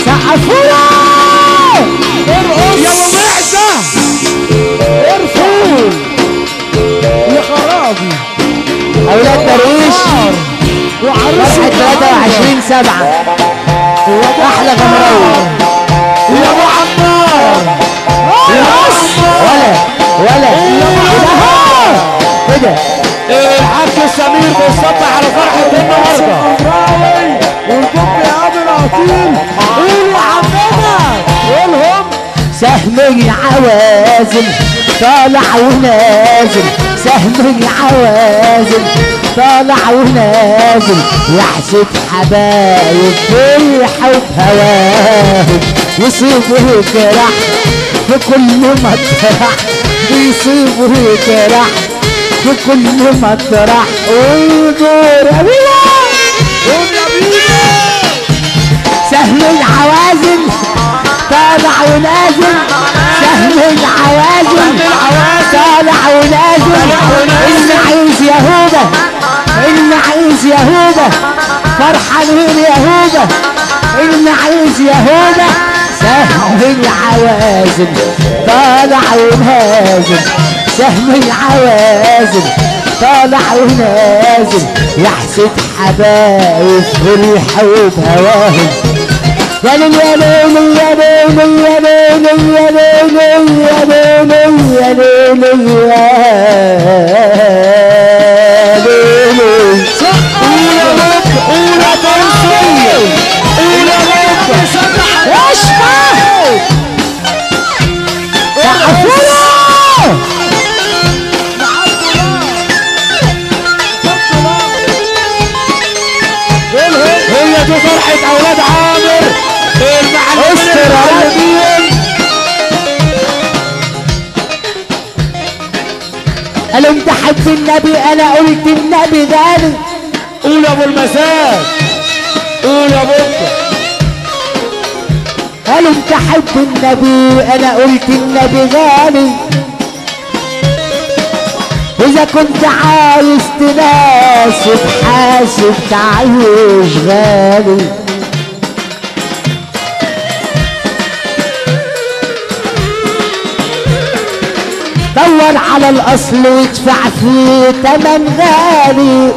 سقفونا ارقص يا ابو معزه ارفع يا خرابي اولاد درويش وعروس فرحة 23 سبعة احلى غمراوي يا ابو عمار يا ابو ولا ولا ايه ده الحاج سمير بيصبح على فرحه النهارده والبوب يا ابو العطيل قول يا عمنا قولهم سهم العوازل طالع ونازل سهم العوازل طالع ونازل يحسد حبايب فرحة وهواهم يصيبوا كرح في كل مطرح بيصيبوا كرح في كل مطرح ودور أبينا قول يا بينا سهم العوازل طالع ونازل سهم العوازل طالع ونازل اللي عايز يهوذا اللي عايز يهوذا فرحان من يهوذا اللي عايز يهوذا سهم العوازل طالع ونازل سهم العوازل طالع ونازل يحسد حبايب فرحة وبهواهم يا ليل يا ليل يا ليل يا ليل يا ليل يا ليل يا ليل يا ليل قول يا رب قول يا تنصير قول يا رب اشفى سقفونا هي دي فرحة أولاد عامر استر يا رب. المعلمين قالوا انت حب النبي انا قلت النبي غالي قول يا أبو المساء قول يا بكر قالوا انت حب النبي انا قلت النبي غالي اذا كنت عايز تناسب حاسب تعيش غالي دور على الاصل وادفع فيه تمن غالي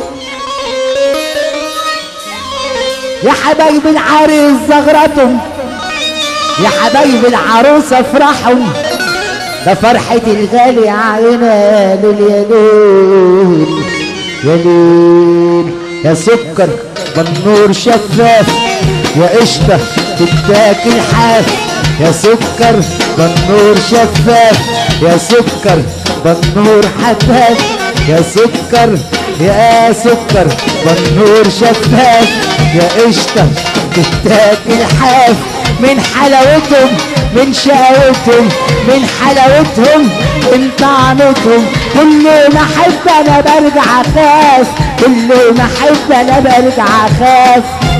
يا حبايب العريس زغرتهم يا حبايب العروسة افرحوا ده فرحة الغالي عينا لليالين يا ليل يا سكر بالنور شفاف يا قشطة تتاكل حاف يا سكر بالنور شفاف يا سكر بالنور حفاف يا سكر يا سكر بالنور شفاف يا قشطة تتاكل حاف من حلاوتهم من شقاوتهم من حلاوتهم من طعمتهم كل ما احب انا برجع اخاف كل ما احب انا برجع اخاف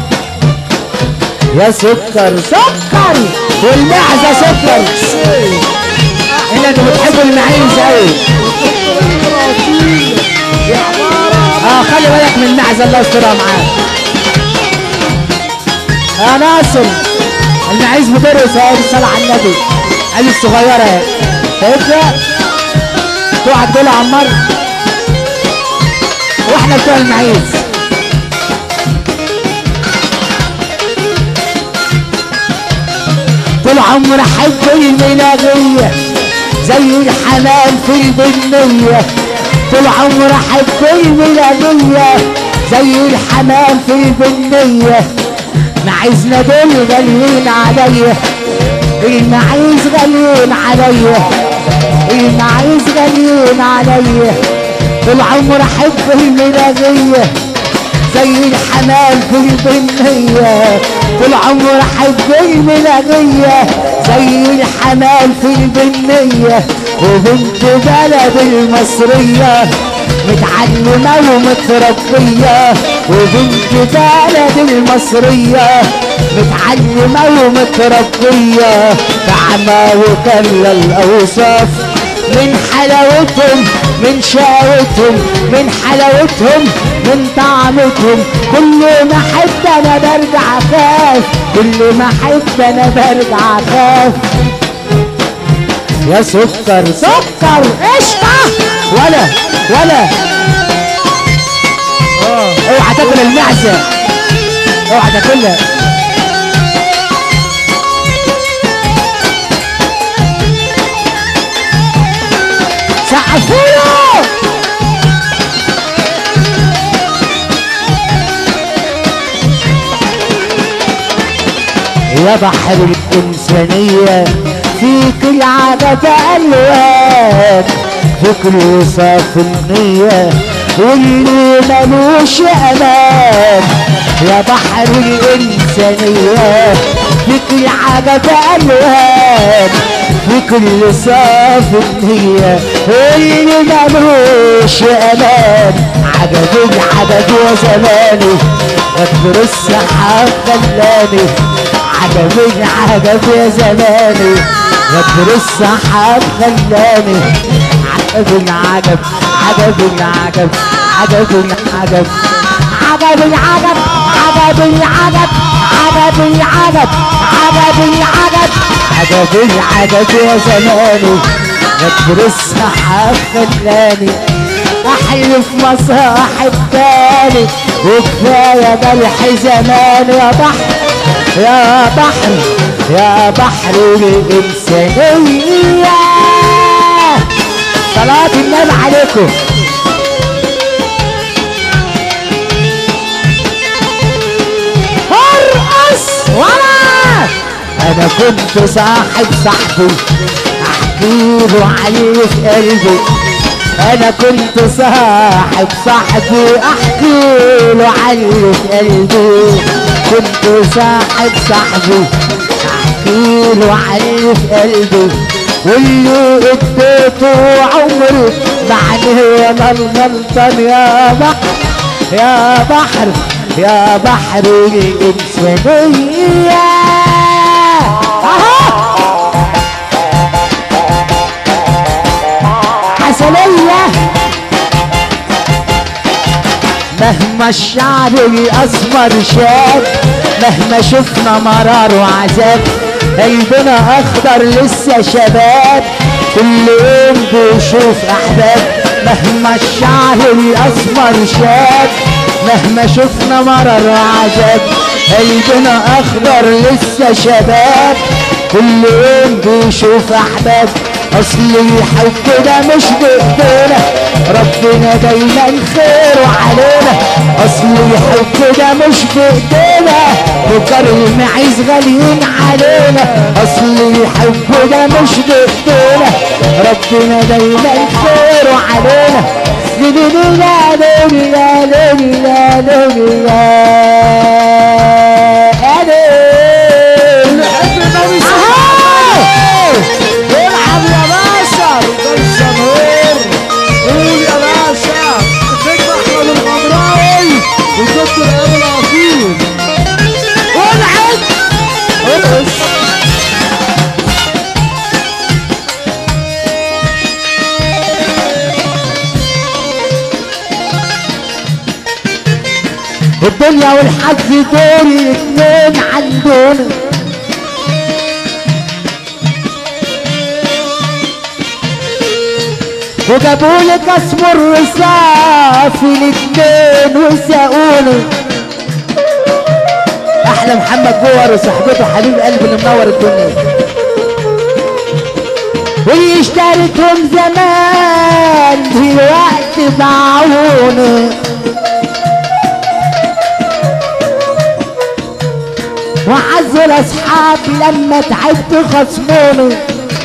يا سكر سكر والمعزة سكر الا انتوا بتحبوا المعيز قوي اه خلي بالك من المعزة الله يسترها معاك يا ناصر المعيز بترقص اهي بالصلاة على النبي ادي الصغيرة اهي شايفها تقعد دول عمار واحنا بتوع المعيز طول عمر حب الملاغية زي الحمام في البنية طول عمر حب الملاغية زي الحمام في البنية معيزنا دول غاليين عليا المعيز غاليين عليا المعيز غاليين عليا طول عمر احب الملاغية زي الحمام في البنية طول عمر احب الملاغية زي الحمام في البنية وبنت بلد المصرية متعلمة ومتربية وبنت بلد المصرية متعلمة ومتربية فعمى وكل الأوصاف من حلاوتهم من شقاوتهم من حلاوتهم من طعمتهم كل ما احب انا برجع اخاف كل ما احب انا برجع اخاف يا سكر سكر قشطة ولا ولا اه اوعى تاكل المعزة اوعى تاكلها سقفوله يا بحر الإنسانية فيك العدد ألوان فكر صاف النية واللي ملوش أمان يا بحر الإنسانية فيك العدد ألوان في كل صاف النية واللي ملوش أمان عجب العدد وزماني غدر السحاب خلاني عجب العجب يا زماني غدر السحاب خلاني عجب العجب عجب العجب عجب العجب عجب العجب عجب العجب عجب العجب عجب العجب عجب العجب يا زماني غدر السحاب خلاني احلف مصاحب تاني وكفايه ملح زمان يا بحر يا بحر يا بحر الإنسانية صلاة النبي عليكم ارقص ولا انا كنت صاحب صاحبي احكي له عليه في قلبي انا كنت صاحب صاحبي احكي له عليه في قلبي كنت صاحب صاحبي احكي له عليه في قلبي واللي اديته عمري معني انا الغلطان يا بحر يا بحر يا بحر الإنسانية أهو عسلية مهما الشعب الأسمر شاب مهما شفنا مرار وعذاب قلبنا أخضر لسه شباب كل يوم بيشوف أحباب مهما الشعب الأسمر شاب مهما شفنا مرار وعذاب قلبنا أخضر لسه شباب كل يوم بيشوف أحباب اصل الحب ده مش بايدينا ربنا دايما خيره علينا اصل الحب ده مش بايدينا بكر المعيز غاليين علينا اصل الحب ده مش بايدينا ربنا دايما خيره علينا ليلا ليلا ليلا ليلا نحب النبي العب يا باشا رجال الجمهور قول يا باشا النجم احمد الغمراوي والدكتور ايمن عقيل والعد ارقص الدنيا والحظ دول اتنين عندنا وجابوا لي كسب الرصاف الاتنين وساقوني احلى محمد جوهر وصاحبته حبيب قلبي اللي منور الدنيا واللي اشتريتهم زمان دلوقتي باعوني وعز الاصحاب لما تعبت خصموني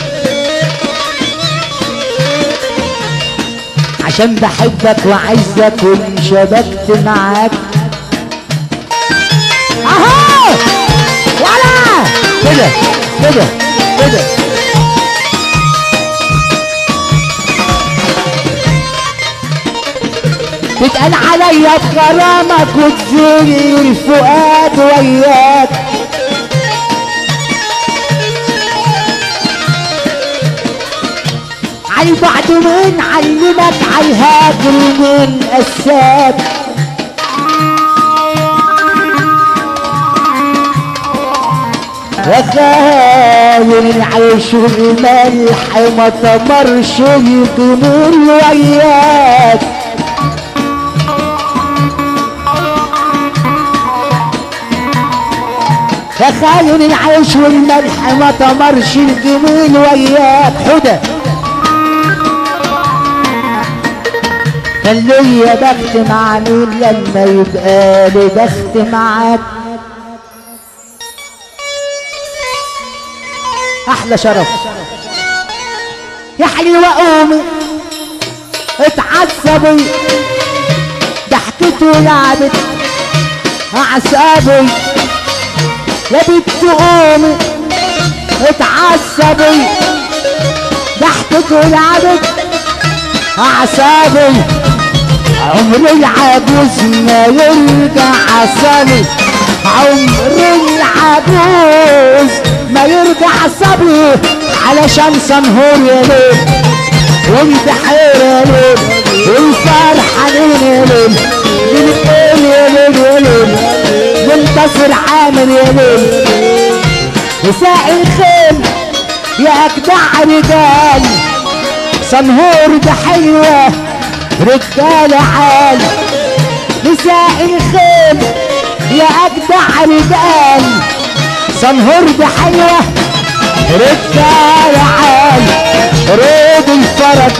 عشان بحبك وعايزك وانشبكت معاك اهو ولا كده كده كده تتقال عليا بكرامك وتزوري الفؤاد وياك على بعد من علمك على الهاجر من الساب يا خاين العيش والملح ما تمرش الجميل وياك يا خاين العيش والملح ما تمرش الجميل وياك حدى كان ليا بخت مع مين لما يبقى لي بخت معاك احلى شرف يا حلوة قومي اتعصبي ضحكته لعبت اعصابي يا بنت قومي اتعصبي ضحكته لعبت اعصابي عمر العجوز ما يرجع عصبي عمر العجوز ما يرجع عصبي علشان سنهور يا ليل وانت حير يا ليل والفرحة لين يا ليل للقيل يا ليل يا ليل منتصر عامر يا ليل نساء الخيل يا اجدع رجال سنهور ده حلوة رجال عال نساء الخيل يا اجدع رجال سنهور ده حلوة رجال عال ريد الفرج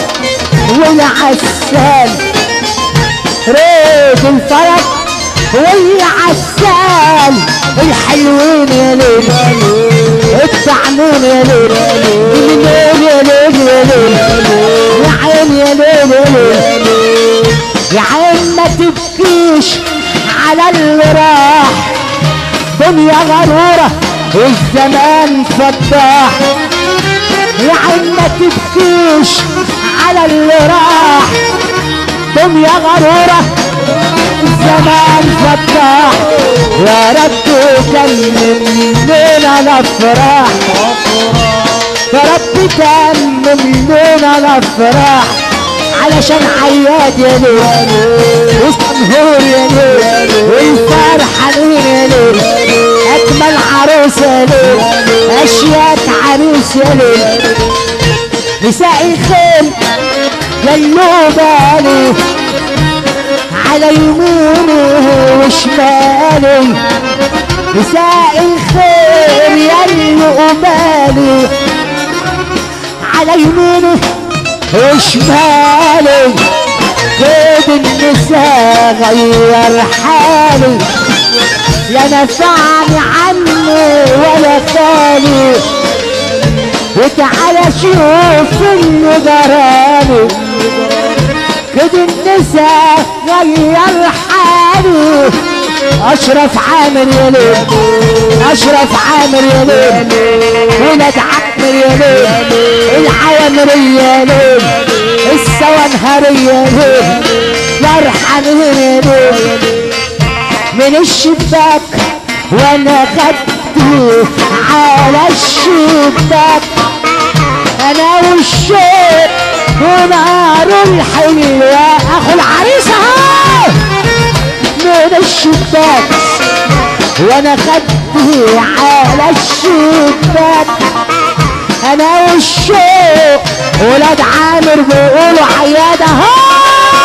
والعسال ريد الفرج والعسال الحلوين يا ليل الطعمين يا ليل الليل يا ليل يا ليل يا عين يا ليل يا ليل يا عين ما تبكيش على اللي راح دنيا غرورة والزمان فتاح يا عين ما تبكيش على اللي راح دنيا غرورة الزمان فتاح يا رب كلم لنا الافراح يا رب كلم لنا الافراح علشان عياد يا ليل وسنهور يا ليل والفرحة لين يا ليل أجمل عروس يا ليل أشياك عروس يا ليل نساء الخيل يلو بالي على يميني وشمالي نساء الخير يلو بالي على يميني وشمالي كيد النساء غير حالي لا نفعني عني ولا خالي وتعالى شوف اللي جرالي كده النساء غير حالي اشرف عامر يا ليل اشرف عامر يا ليل ولاد عامر يا ليل العوامرية يا ليل السوانهرية يا ليل مرحبا يا ليل من الشباك وانا خدته على الشباك انا والشوق ونار الحلوة اخو العريس اهو من الشباك وانا خدته على الشباك انا والشوق ولاد عامر بيقولوا عياد اهو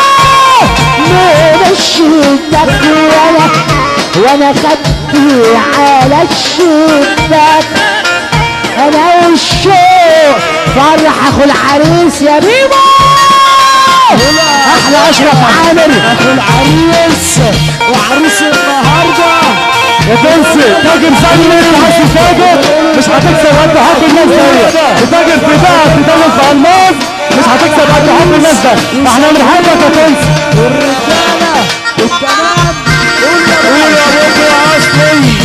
من الشباك وانا وانا خدته على الشباك انا والشوق فرح اخو العريس يا بيبو احلى اشرف عامر اخو العريس وعروس النهارده يا فنسي تاجر فني حسن تاجر مش هتكسب قد حب الناس دي تاجر في بقى تتاجر في الماس مش هتكسب قد حب الناس ده احنا بنحبك يا فنسي والرجاله والتمام قول يا بابا يا اصلي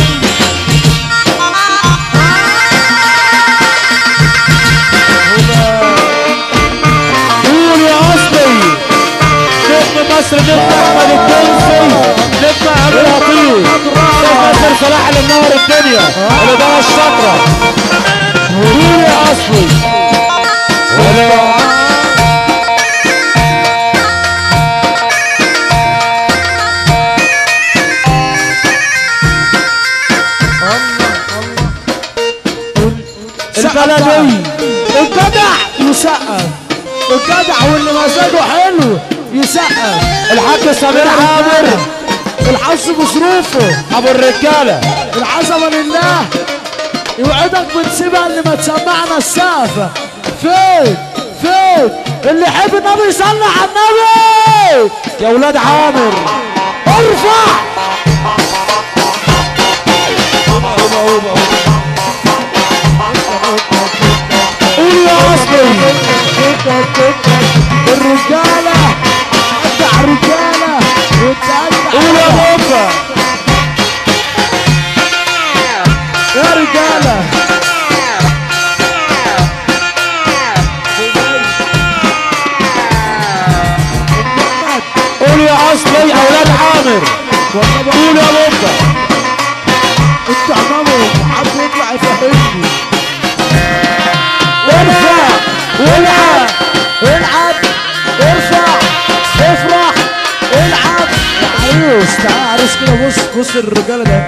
قول يا اصلي نجم مصر نجم احمد التونسي نجم عبد اللطيف نجم صلاح اللي منور الدنيا اللي ده الشطره قول يا اصلي ولا بلدي الجدع يسقف الجدع واللي مزاجه حلو يسقف الحاج سمير عامر الحظ بظروفه ابو الرجاله العظمه لله يوعدك بنسيبها اللي ما تسمعنا السقف فين فين اللي يحب النبي يصلي على النبي يا ولاد عامر ارفع قول يا اصلي الرجاله ادع رجاله قول يا وتقطع بابا يا رجاله قول يا اصلي يا ولاد عامر قول يا بابا انت عمامه حد يطلع يفهمني ارفع والعب العب ارفع افرح العب يا عروس تعال عروس كده بص بص الرجاله ده